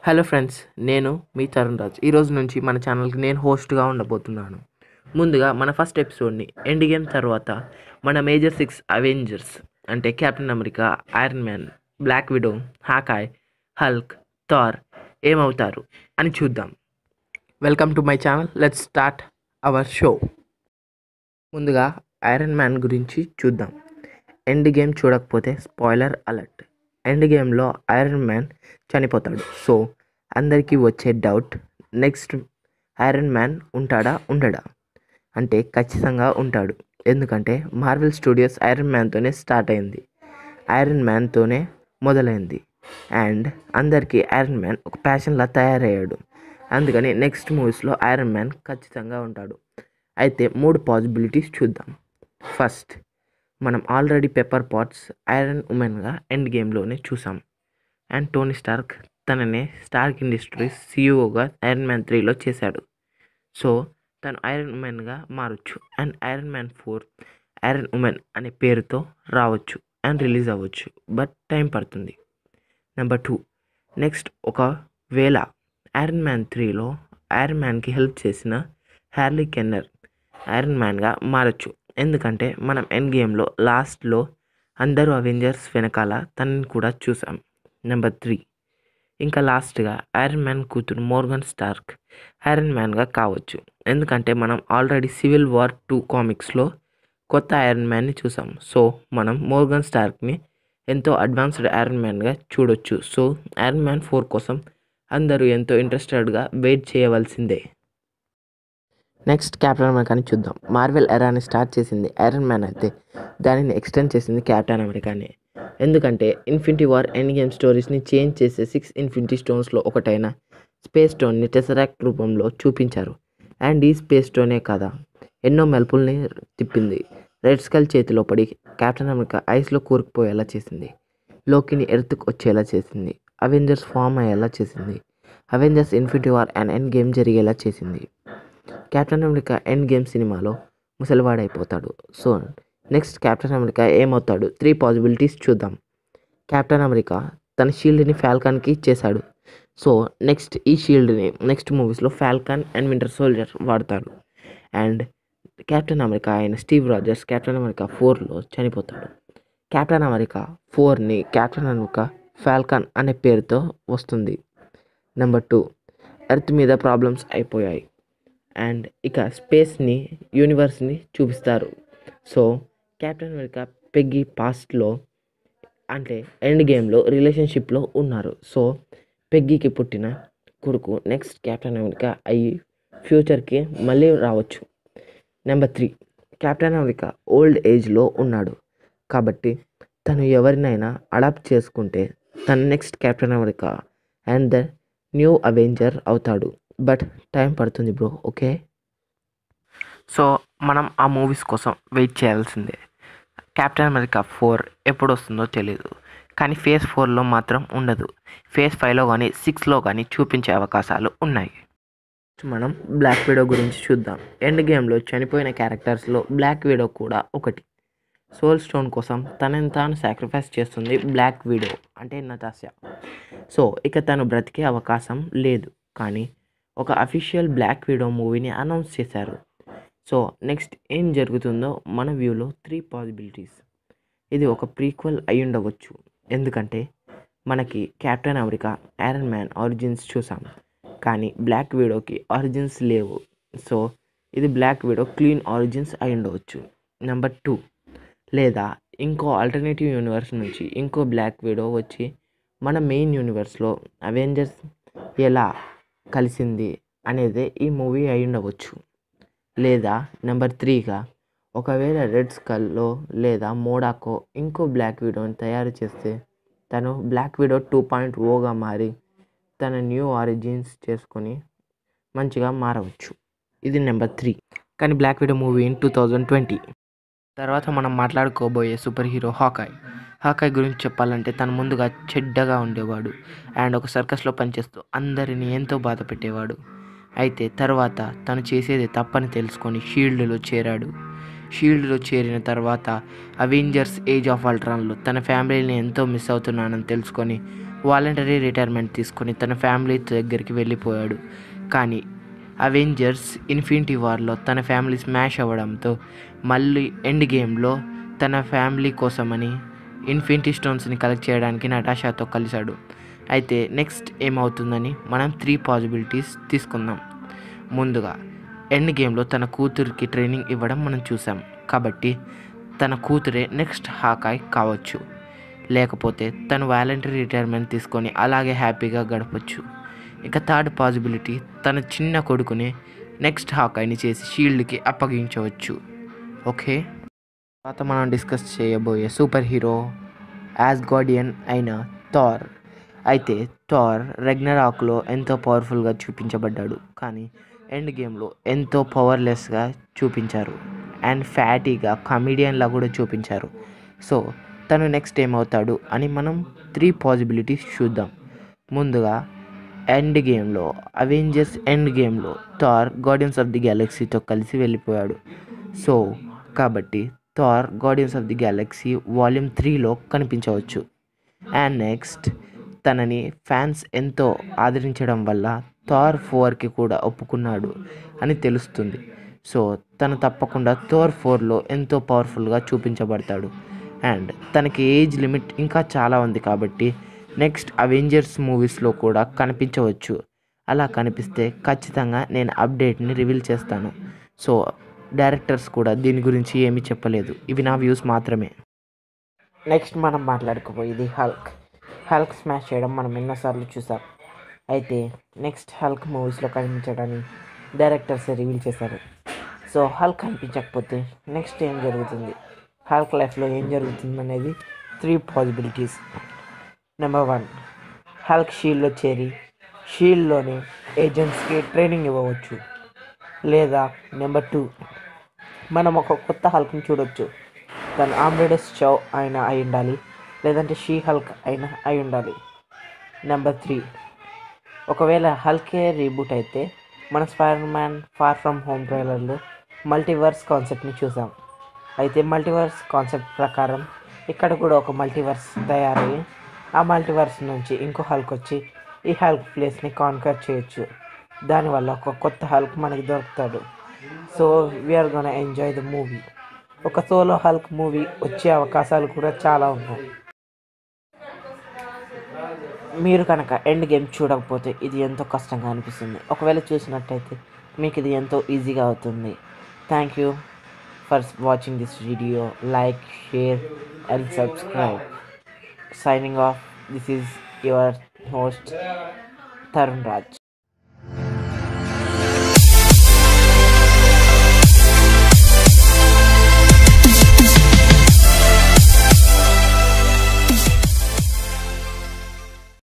hello friends నేను మీ తరుణ్ రాజ్ ఈరోజు నుంచి మన ఛానల్కి నేను హోస్ట్గా ఉండబోతున్నాను ముందుగా మన ఫస్ట్ ఎపిసోడ్ని ఎండ్ గేమ్ తర్వాత మన మేజర్ సిక్స్ అవెంజర్స్ అంటే captain America iron man black widow Hawkeye Hulk Thor ఏమవుతారు అని చూద్దాం welcome to my channel let's start our show ముందుగా ఐరన్ మ్యాన్ గురించి చూద్దాం ఎండ్ గేమ్ చూడకపోతే స్పాయిలర్ అలర్ట్ ఎండ్ గేమ్లో ఐరన్ మ్యాన్ చనిపోతాడు సో అందరికీ వచ్చే డౌట్ నెక్స్ట్ ఐరన్ మ్యాన్ ఉంటాడా ఉండడా అంటే ఖచ్చితంగా ఉంటాడు ఎందుకంటే మార్వెల్ స్టూడియోస్ ఐరన్ మ్యాన్తోనే స్టార్ట్ అయింది ఐరన్ మ్యాన్తోనే మొదలైంది అండ్ అందరికీ ఐరన్ మ్యాన్ ఒక ప్యాషన్లా తయారయ్యాడు అందుకని నెక్స్ట్ మూవీస్లో ఐరన్ మ్యాన్ ఖచ్చితంగా ఉంటాడు అయితే మూడు పాసిబిలిటీస్ చూద్దాం ఫస్ట్ మనం ఆల్రెడీ పెప్పర్ పాట్స్ ఐరన్ ఉమెన్గా ఎండ్ గేమ్లోనే చూసాం అండ్ టోనీ స్టార్క్ తననే స్టార్క్ ఇండస్ట్రీస్ సీఈఓగా ఐరన్ మ్యాన్ త్రీలో చేశాడు సో తను ఐరన్ ఉమెన్గా మారచ్చు and iron man four iron women అనే పేరుతో రావచ్చు అండ్ రిలీజ్ అవ్వచ్చు బట్ టైం పడుతుంది నెంబర్ టూ నెక్స్ట్ ఒకవేళ ఐరన్ మ్యాన్ త్రీలో ఐరన్ మ్యాన్కి హెల్ప్ చేసిన హ్యార్లీ కెన్నర్ ఐరన్ మ్యాన్గా మారచ్చు ఎందుకంటే మనం ఎండ్ గేమ్లో లాస్ట్లో అందరూ అవెంజర్స్ వెనకాల తనని కూడా చూసాం నెంబర్ త్రీ ఇంకా లాస్ట్గా ఐరన్ మ్యాన్ కూతురు మోర్గన్ స్టార్క్ ఐరన్ మ్యాన్గా కావచ్చు ఎందుకంటే మనం ఆల్రెడీ సివిల్ వార్ టూ కామిక్స్లో కొత్త ఐరన్ మ్యాన్ని చూసాం సో మనం మోర్గన్ స్టార్క్ని ఎంతో అడ్వాన్స్డ్ ఐరన్ మ్యాన్గా చూడొచ్చు సో ఐరన్ మ్యాన్ ఫోర్ కోసం అందరూ ఎంతో ఇంట్రెస్టెడ్గా వెయిట్ చేయవలసిందే నెక్స్ట్ క్యాప్టెన్ అమెరికాని చూద్దాం మార్వెల్ ఎరాని స్టార్ట్ చేసింది ఐరన్ మ్యాన్ అయితే దానిని ఎక్స్టెండ్ చేసింది క్యాప్టెన్ అమెరికానే ఎందుకంటే ఇన్ఫినిటీ వార్ ఎండ్ గేమ్ స్టోరీస్ని చేంజ్ చేసే సిక్స్ ఇన్ఫినిటీ స్టోన్స్లో ఒకటైన స్పేస్ స్టోన్ని టెసరాక్ట్ రూపంలో చూపించారు అండ్ ఈ స్పేస్ స్టోనే కదా ఎన్నో మెల్పుల్ని తిప్పింది రెడ్ స్కల్ చేతిలో పడి క్యాప్టెన్ అమెరికా ఐస్లో కూరుకుపోయేలా చేసింది లోకిని ఎర్త్కు వచ్చేలా చేసింది అవెంజర్స్ ఫామ్ అయ్యేలా చేసింది Avengers infinity war and end game జరిగేలా చేసింది కెప్టెన్ అమెరికా ఎండ్ గేమ్ సినిమాలో ముసలివాడైపోతాడు సో నెక్స్ట్ కెప్టెన్ అమెరికా ఏమవుతాడు త్రీ పాసిబిలిటీస్ చూద్దాం కెప్టెన్ అమెరికా తన షీల్డ్ని ఫాల్కాన్కి ఇచ్చేశాడు సో నెక్స్ట్ ఈ షీల్డ్ని నెక్స్ట్ మూవీస్లో ఫాల్కాన్ అండ్ వింటర్ సోల్జర్ వాడతాడు అండ్ కెప్టెన్ అమెరికా అయిన స్టీవ్ రాజర్స్ కెప్టెన్ అమెరికా ఫోర్లో చనిపోతాడు కెప్టెన్ అమెరికా ఫోర్ని కెప్టెన్ అమెరికా ఫాల్కాన్ అనే పేరుతో వస్తుంది నెంబర్ టూ ఎర్త్ మీద ప్రాబ్లమ్స్ అయిపోయాయి అండ్ ఇక స్పేస్ని యూనివర్స్ని చూపిస్తారు సో కెప్టెన్ అమెరికా పెగ్గి పాస్ట్లో అంటే ఎండ్ గేమ్లో రిలేషన్షిప్లో ఉన్నారు సో పెగ్గికి పుట్టిన కొడుకు నెక్స్ట్ కెప్టెన్ అమెరికా అయ్యి ఫ్యూచర్కి మళ్ళీ రావచ్చు number three captain America old ఏజ్లో ఉన్నాడు కాబట్టి తను ఎవరినైనా అడాప్ట్ చేసుకుంటే తను next captain America and the new avenger అవుతాడు బట్ టైం పడుతుంది బ్రో ఓకే సో మనం ఆ మూవీస్ కోసం వెయిట్ చేయాల్సిందే కెప్టెన్ అమెరికా ఫోర్ ఎప్పుడు వస్తుందో తెలియదు కానీ ఫేజ్ ఫోర్లో మాత్రం ఉండదు ఫేజ్ ఫైవ్లో కానీ సిక్స్లో కానీ చూపించే అవకాశాలు ఉన్నాయి మనం బ్లాక్ వీడో గురించి చూద్దాం ఎండ్ గేమ్లో చనిపోయిన క్యారెక్టర్స్లో బ్లాక్ వీడో కూడా ఒకటి సోల్ స్టోన్ కోసం తనని తాను సాక్రిఫైస్ చేస్తుంది బ్లాక్ వీడో అంటే నతాశా సో ఇక తను బ్రతికే అవకాశం లేదు కానీ ఒక అఫీషియల్ బ్లాక్ వీడో మూవీని అనౌన్స్ చేశారు సో నెక్స్ట్ ఏం జరుగుతుందో మన వ్యూలో త్రీ పాసిబిలిటీస్ ఇది ఒక ప్రీక్వల్ అయి ఉండవచ్చు ఎందుకంటే మనకి captain America iron man origins చూసాం కానీ బ్లాక్ వీడోకి ఆరిజిన్స్ లేవు సో ఇది బ్లాక్ వీడో క్లీన్ ఆరిజిన్స్ అయి ఉండవచ్చు నెంబర్ టూ లేదా ఇంకో ఆల్టర్నేటివ్ యూనివర్స్ నుంచి ఇంకో బ్లాక్ వీడో వచ్చి మన మెయిన్ యూనివర్స్లో అవెంజర్స్ ఎలా కలిసింది అనేది ఈ మూవీ అయి ఉండవచ్చు లేదా నెంబర్ త్రీగా ఒకవేళ రెడ్ స్కల్లో లేదా మోడాకో ఇంకో బ్లాక్ వీడోని తయారు చేస్తే తను బ్లాక్ వీడో టూ పాయింట్ ఓగా మారి తన న్యూ ఆరిజిన్స్ చేసుకొని మంచిగా మారవచ్చు ఇది నెంబర్ త్రీ కానీ black widow movie in two thousand twenty తర్వాత మనం మాట్లాడుకోబోయే సూపర్ హీరో హాకాయ్ హాకాయ్ గురించి చెప్పాలంటే తను ముందుగా చెడ్డగా ఉండేవాడు అండ్ ఒక సర్కస్లో పనిచేస్తూ అందరినీ ఎంతో బాధ పెట్టేవాడు అయితే తర్వాత తను చేసేది తప్పని తెలుసుకొని షీల్డ్లో చేరాడు షీల్డ్లో చేరిన తర్వాత అవెంజర్స్ ఏజ్ ఆఫ్ అల్ట్రాన్లో తన ఫ్యామిలీని ఎంతో మిస్ అవుతున్నానని తెలుసుకొని వాలంటరీ రిటైర్మెంట్ తీసుకొని తన ఫ్యామిలీ దగ్గరికి వెళ్ళిపోయాడు కానీ అవెంజర్స్ ఇన్ఫినిటీ వార్లో తన ఫ్యామిలీ స్మాష్ అవ్వడంతో మళ్ళీ ఎండ్ గేమ్లో తన ఫ్యామిలీ కోసమని ఇన్ఫినిటీ స్టోన్స్ని కలెక్ట్ చేయడానికి నటాషాతో కలిశాడు అయితే నెక్స్ట్ ఏమవుతుందని మనం త్రీ పాసిబిలిటీస్ తీసుకుందాం ముందుగా ఎండ్ గేమ్లో తన కూతురికి ట్రైనింగ్ ఇవ్వడం మనం చూసాం కాబట్టి తన కూతురే నెక్స్ట్ హాకాయ్ కావచ్చు లేకపోతే తను వాలంటరీ రిటైర్మెంట్ తీసుకొని అలాగే హ్యాపీగా గడపచ్చు ఇక థర్డ్ పాసిబిలిటీ తన చిన్న కొడుకుని నెక్స్ట్ హాకాయ్ని చేసి షీల్డ్కి అప్పగించవచ్చు ఓకే తర్వాత మనం డిస్కస్ చేయబోయే సూపర్ హీరో యాజ్ గార్డియన్ అయిన థార్ అయితే థార్ రెగ్నరాక్లో ఎంతో పవర్ఫుల్గా చూపించబడ్డాడు కానీ ఎండ్ గేమ్లో ఎంతో పవర్లెస్గా చూపించారు అండ్ ఫ్యాటీగా కమిడియన్లా కూడా చూపించారు సో తను నెక్స్ట్ ఏమవుతాడు అని మనం త్రీ పాసిబిలిటీస్ చూద్దాం ముందుగా ఎండ్ గేమ్లో అవెంజర్స్ ఎండ్ గేమ్లో థార్ గార్డియన్స్ ఆఫ్ ది గ్యాలక్సీతో కలిసి వెళ్ళిపోయాడు సో కాబట్టి Thor guardians of the galaxy volume త్రీలో కనిపించవచ్చు అండ్ నెక్స్ట్ తనని ఫ్యాన్స్ ఎంతో ఆదరించడం వల్ల థార్ ఫోర్కి కూడా ఒప్పుకున్నాడు అని తెలుస్తుంది సో తను తప్పకుండా థోర్ ఫోర్లో ఎంతో పవర్ఫుల్గా చూపించబడతాడు అండ్ తనకి ఏజ్ లిమిట్ ఇంకా చాలా ఉంది కాబట్టి నెక్స్ట్ అవెంజర్స్ మూవీస్లో కూడా కనిపించవచ్చు అలా కనిపిస్తే ఖచ్చితంగా నేను అప్డేట్ని రివీల్ చేస్తాను సో డైరెక్టర్స్ కూడా దీని గురించి ఏమీ చెప్పలేదు ఇవి నా వ్యూస్ మాత్రమే నెక్స్ట్ మనం మాట్లాడుకోబోయేది హల్క్ హల్క్ స్మాష్ చేయడం మనం ఎన్నోసార్లు చూసాం అయితే నెక్స్ట్ హల్క్ మూవీస్లో కనిపించడాన్ని డైరెక్టర్స్ రివీల్ చేశారు సో హల్క్ కనిపించకపోతే నెక్స్ట్ ఏం జరుగుతుంది హల్క్ లైఫ్లో ఏం జరుగుతుంది అనేది three possibilities number one Hulk షీల్డ్లో చేరి షీల్డ్లోని ఏజెంట్స్కి ట్రైనింగ్ ఇవ్వవచ్చు లేదా నెంబర్ టూ మనం ఒక కొత్త హల్క్ని చూడొచ్చు దాని ఆమ్రెడస్ చౌ అయినా అయి ఉండాలి లేదంటే షీ హల్క్ అయినా అయి ఉండాలి నెంబర్ త్రీ ఒకవేళ హల్కే రీబూట్ అయితే మన spider man far from home ట్రైలర్లో మల్టీవర్స్ కాన్సెప్ట్ని చూసాం అయితే మల్టీవర్స్ కాన్సెప్ట్ ప్రకారం ఇక్కడ కూడా ఒక మల్టీవర్స్ తయారయ్యి ఆ మల్టీవర్స్ నుంచి ఇంకో హల్క్ వచ్చి ఈ హల్క్ ప్లేస్ని కాన్కర్ చేయొచ్చు దానివల్ల ఒక కొత్త హల్క్ మనకి దొరుకుతాడు so we're gonna enjoy the movie ఒక సోలో హల్క్ మూవీ వచ్చే అవకాశాలు కూడా చాలా ఉన్నాయి మీరు కనుక ఎండ్ గేమ్ చూడకపోతే ఇది ఎంతో కష్టంగా అనిపిస్తుంది ఒకవేళ చూసినట్టయితే మీకు ఇది ఎంతో ఈజీగా అవుతుంది thank you for watching this video like share and subscribe signing off this is your host Tarun Raj